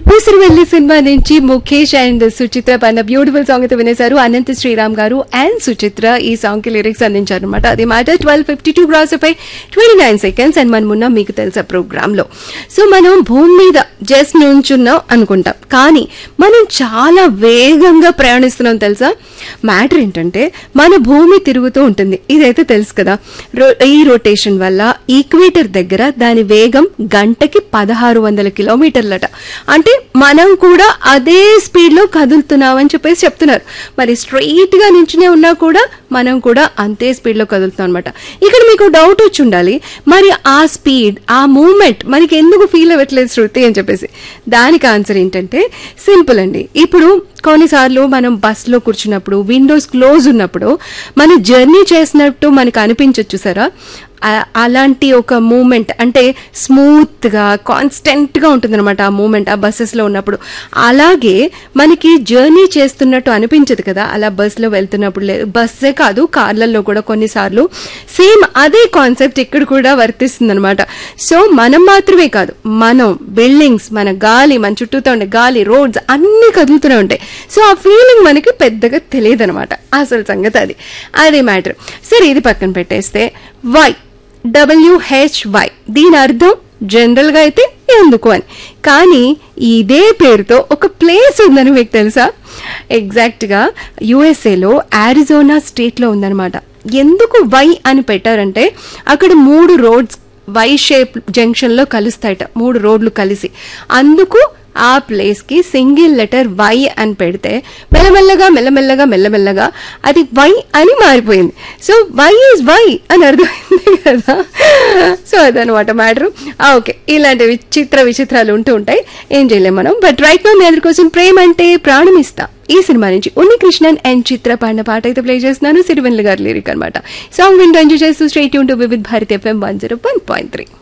ఊసిరివెల్లి cinema నుంచి Mukesh and Suchitra పన్న beautiful song అయితే వినేశారు అనంత శ్రీరామ్ గారు అండ్ సుచిత్ర ఈ సాంగ్ కి లిరిక్స్ అందించారు అనమాట అది మాట ట్వెల్వ్ ఫిఫ్టీ టూ క్రాస్ పై ట్వంటీ నైన్ సెకండ్స్ అండ్ మనం ఉన్న మీకు తెలుసా ప్రోగ్రామ్ లో సో మనం భూమి మీద జస్ట్ నుంచున్నాం అనుకుంటాం కానీ మనం చాలా వేగంగా ప్రయాణిస్తున్నాం తెలుసా మ్యాటర్ ఏంటంటే మన భూమి తిరుగుతూ ఉంటుంది ఇదైతే తెలుసు కదా రో- ఈ రొటేషన్ వల్ల ఈక్వేటర్ దగ్గర దాని వేగం గంటకి పదహారు వందల కిలోమీటర్లట అంటే మనం కూడా అదే స్పీడ్ లో కదులుతున్నాం అని చెప్పేసి చెప్తున్నారు మరి స్ట్రైట్ గా నించునే ఉన్నా కూడా మనం కూడా అంతే స్పీడ్ లో కదులుతాం అనమాట ఇక్కడ మీకు డౌట్ వచ్చి ఉండాలి మరి ఆ స్పీడ్ ఆ మూమెంట్ మనకి ఎందుకు ఫీల్ అవ్వట్లేదు శృతి అని చెప్పేసి దానికి ఆన్సర్ ఏంటంటే సింపుల్ అండి ఇప్పుడు కొన్నిసార్లు మనం బస్సులో కూర్చున్నప్పుడు విండోస్ క్లోజ్ ఉన్నప్పుడు మనం జర్నీ చేసినట్టు మనకు అనిపించవచ్చు సరా ఆ- అలాంటి ఒక మూమెంట్ అంటే స్మూత్ గా కాన్స్టెంట్ గా ఉంటుందన్నమాట ఆ మూమెంట్ ఆ బస్సెస్ లో ఉన్నప్పుడు అలాగే మనకి జర్నీ చేస్తున్నట్టు అనిపించదు కదా అలా బస్సులో వెళ్తున్నప్పుడు లేదు బస్సే కాదు కార్లలో కూడా కొన్నిసార్లు సేమ్ అదే కాన్సెప్ట్ ఇక్కడ కూడా వర్తిస్తుంది అనమాట సో మనం మాత్రమే కాదు మనం బిల్డింగ్స్ మన గాలి మన చుట్టూతో ఉండే గాలి రోడ్స్ అన్ని కదులుతూనే ఉంటాయి సో ఆ ఫీలింగ్ మనకి పెద్దగా తెలియదు అనమాట అసలు సంగతి అది అదే మ్యాటర్ సరే ఇది పక్కన పెట్టేస్తే వై డబ్ల్యూహెచ్వై దీని అర్థం జనరల్ గా అయితే ఎందుకు అని కానీ ఇదే పేరుతో ఒక ప్లేస్ ఉందని మీకు తెలుసా ఎగ్జాక్ట్ గా యుఎస్ఏలో ఆరిజోనా స్టేట్ లో ఉందన్నమాట ఎందుకు వై అని పెట్టారంటే అక్కడ మూడు రోడ్స్ వై షేప్ జంక్షన్ లో కలుస్తాయట మూడు రోడ్లు కలిసి అందుకు ఆ ప్లేస్ కి సింగిల్ లెటర్ వై అని పెడితే మెల్లమెల్లగా మెల్లమెల్లగా మెల్లమెల్లగా అది వై అని మారిపోయింది సో వై ఈజ్ వై అని అర్థమైంది కదా సో అదనమాట మ్యాటర్ ఓకే ఇలాంటి విచిత్ర విచిత్రాలు ఉంటూ ఉంటాయి ఏం చేయలేం మనం బట్ రైట్ నో మీ అందరి కోసం ప్రేమ అంటే ప్రాణం ఇస్తా ఈ సినిమా నుంచి ఉన్ని కృష్ణన్ అండ్ చిత్ర పాడిన పాట అయితే ప్లే చేస్తున్నాను సిరివెన్ల గారి లిరిక్ అనమాట సాంగ్ వింటూ ఎంజాయ్ చేస్తూ స్ట్రైట్ యూన్ to Vividh Bharati FM one zero one point three